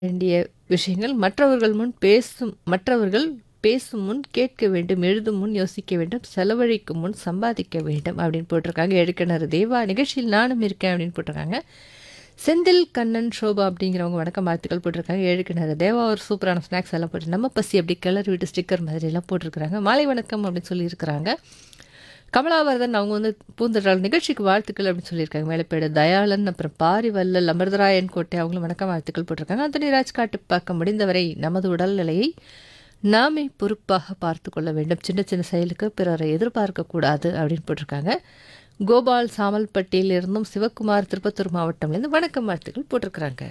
வேண்டிய விஷயங்கள் மற்றவர்கள் முன் பேசும் மற்றவர்கள் பேசும் முன் கேட்க வேண்டும் எழுதும் முன் யோசிக்க வேண்டும் செலவழிக்கும் முன் சம்பாதிக்க வேண்டும் அப்படின்னு போட்டிருக்காங்க எழுக்கிணறு தேவா நிகழ்ச்சியில் நானும் இருக்கேன் அப்படின்னு போட்டிருக்காங்க செந்தில் கண்ணன் ஷோபா அப்படிங்கிறவங்க வணக்கம் வாழ்த்துக்கள் போட்டிருக்காங்க எழுக்கிணறு தேவா ஒரு சூப்பரான ஸ்நாக்ஸ் எல்லாம் போட்டு நம்ம பசி அப்படி கிளறி விட்டு ஸ்டிக்கர் மாதிரி எல்லாம் போட்டிருக்கிறாங்க மாலை வணக்கம் அப்படின்னு சொல்லியிருக்கிறாங்க கமலாவர்தன் அவங்க வந்து பூந்தொடரால் நிகழ்ச்சிக்கு வாழ்த்துக்கள் அப்படின்னு சொல்லியிருக்காங்க மேலப்பேடு தயாளன் அப்புறம் பாரிவல்லல் அமிர்தராயன் கோட்டை அவங்களும் வணக்கம் வாழ்த்துக்கள் போட்டிருக்காங்க அந்தனி ராஜ் காட்டுப்பாக்கம் முடிந்தவரை நமது உடல்நிலையை நாமே பொறுப்பாக பார்த்து கொள்ள வேண்டும் சின்ன சின்ன செயலுக்கு பிறரை எதிர்பார்க்கக்கூடாது அப்படின்னு போட்டிருக்காங்க கோபால் சாமல்பட்டியில் இருந்தும் சிவகுமார் திருப்பத்தூர் மாவட்டம்லேருந்து வணக்கம் வாழ்த்துக்கள் போட்டிருக்கிறாங்க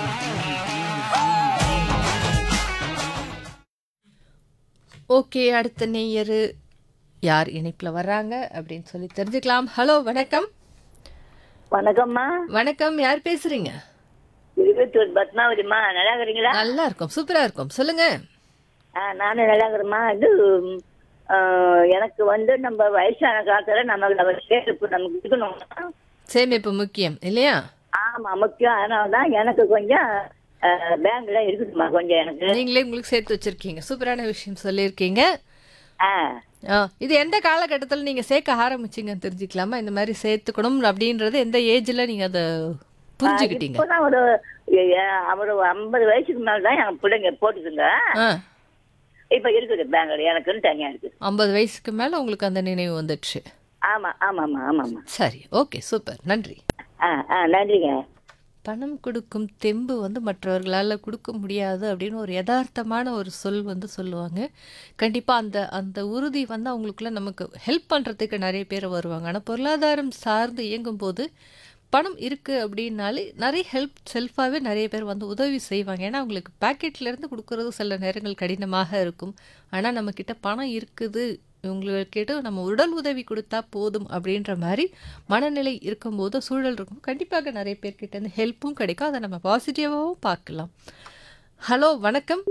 ஓகே அடுத்த நேயர் யார் இணைப்பில் வர்றாங்க அப்படின்னு சொல்லி தெரிஞ்சுக்கலாம் ஹலோ வணக்கம் வணக்கம்மா வணக்கம் யார் பேசுறீங்க இருபத்தூர் பத்மாவதிம்மா நல்லா இருக்கிறீங்களா நல்லா இருக்கும் சூப்பரா இருக்கும் சொல்லுங்க ஆ நானும் நல்லா இருக்கிறேம்மா இது ம், ஆ, எனக்கு வந்து நம்ம வயசான காலத்துல நம்ம சேமிப்பு நமக்கு இருக்கணும் சேமிப்பு முக்கியம் இல்லையா ஆமா முக்கியம் அதனால தான் எனக்கு கொஞ்சம் ஆ, பேங்க்ல இருக்குதும்மா கொஞ்சம் எனக்கு நீங்களே உங்களுக்கு சேர்த்து வச்சிருக்கீங்க சூப்பரான விஷயம் சொல்லியிருக்கீங்க ஆ ஆ, இது எந்த காலகட்டத்தில் நீங்க சேர்க்க ஆரம்பிச்சீங்கன்னு தெரிஞ்சுக்கலாமா இந்த மாதிரி சேர்த்துக்கணும் அப்படின்றது எந்த ஏஜ்ல நீங்க அதை புரிஞ்சுக்கிட்டீங்க இப்போதான் ஒரு ஏ- ஏ- ஒரு ஐம்பது வயசுக்கு மேல தான் என் பிள்ளைங்க போட்டுதுங்க ஆ இப்ப இருக்குது பேங்க்ல எனக்குன்னு தனியா இருக்குது ஐம்பது வயசுக்கு மேல உங்களுக்கு அந்த நினைவு வந்துடுச்சு ஆமா ஆமாம்மா ஆமாம்மா சரி ஓகே சூப்பர் நன்றி ஆ ஆ நன்றிங்க பணம் கொடுக்கும் தெம்பு வந்து மற்றவர்களால் கொடுக்க முடியாது அப்படின்னு ஒரு யதார்த்தமான ஒரு சொல் வந்து சொல்லுவாங்க கண்டிப்பாக அந்த அந்த உறுதி வந்து அவங்களுக்குள்ள நமக்கு ஹெல்ப் பண்ணுறதுக்கு நிறைய பேர் வருவாங்க ஆனால் பொருளாதாரம் சார்ந்து இயங்கும் போது பணம் இருக்குது அப்படின்னாலே நிறைய ஹெல்ப் செல்ஃபாகவே நிறைய பேர் வந்து உதவி செய்வாங்க ஏன்னா அவங்களுக்கு பாக்கெட்லேருந்து கொடுக்கறது சில நேரங்கள் கடினமாக இருக்கும் ஆனால் நம்மக்கிட்ட பணம் இருக்குது இவங்களுக்கு கேட்டு நம்ம உடல் உதவி கொடுத்தா போதும் அப்படின்ற மாதிரி மனநிலை இருக்கும்போது சூழல் இருக்கும் கண்டிப்பாக நிறைய பேர்கிட்ட இருந்து ஹெல்ப்பும் கிடைக்கும் அதை நம்ம பாசிட்டிவாகவும் பார்க்கலாம் ஹலோ வணக்கம்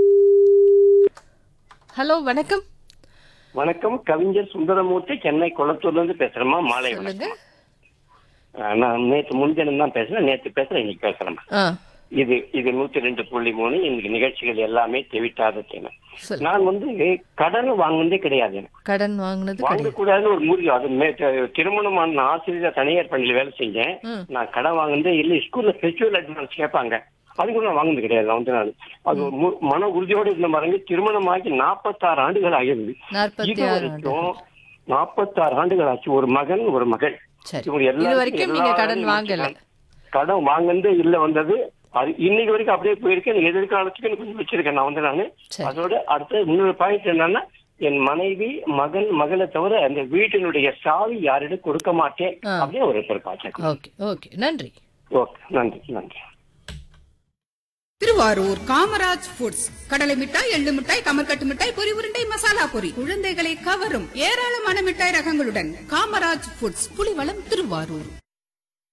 ஹலோ வணக்கம் வணக்கம் கவிஞர் சுந்தரமூர்த்தி சென்னை குளத்தூர்ல இருந்து பேசுறேம்மா மாலை வணக்கம் சொல்லுங்க அஹ் நான் நேற்று முன்தினம் தான் பேசுறேன் நேற்று பேசுறேன் இன்னைக்கு பேசுறேன் ஆ இது இது நூத்தி ரெண்டு புள்ளி மூணு இன்னைக்கு நிகழ்ச்சிகள் எல்லாமே தெவிட்டாத தேவை சொல் நான் வந்து கடன் வாங்குனதே கிடையாது எனக்கு. கடன் வாங்கினது கிடையாது வாங்கக்கூடாதுன்னு ஒரு மூலிகை அது மே- த- திருமணமான நான் ஆசிரியர் தனியார் பள்ளியில் வேலை செஞ்சேன் ம். நான் கடன் வாங்குனதே இல்லை ஸ்கூல்ல ஃபெஸ்டிவல் அட்வான்ஸ் கேட்பாங்க அது கூட நான் வாங்குனது கிடையாது நான் வந்து நான் அது ஒரு மு- மன உறுதியோடு இருந்த பாருங்க திருமணமாகி நாற்பத்தாறு ஆண்டுகள் ஆகிருது நாற்பத்தி இது ஆறு ஆண்டு வரைக்கும் நாற்பத்தாறு ஆண்டுகள் ஆச்சு ஒரு மகன் ஒரு மகள் சரி இவங்க இது எல்லாருக்கும் வரைக்கும் நீங்க எல்லா கடன் வேலையும் வாங்கல முடிச்சிட்டாங்க. கடன் வாங்குனது இல்ல வந்தது அது இன்னைக்கு வரைக்கும் அப்படியே போயிருக்கேன் எதிர்காலத்துக்கு எனக்கு கொஞ்சம் வச்சிருக்கேன் நான் வந்து நானு சரி. அதோட அடுத்த இன்னொரு பாயிண்ட் என்னன்னா என் மனைவி மகன் மகளை தவிர அந்த வீட்டினுடைய சாவி யாரிடம் கொடுக்க மாட்டேன் ஆ. அப்படியே ஒரு ஒரு பாச்சகம் ஓகே ஓகே நன்றி ஓகே நன்றி நன்றி திருவாரூர் காமராஜ் ஃபுட்ஸ் கடலை மிட்டாய் எள்ளு மிட்டாய் கமர்கட்டு மிட்டாய் பொரி உருண்டை மசாலா பொரி குழந்தைகளை கவரும் ஏராளமான மிட்டாய் ரகங்களுடன் காமராஜ் ஃபுட்ஸ் புலிவளம் திருவாரூர்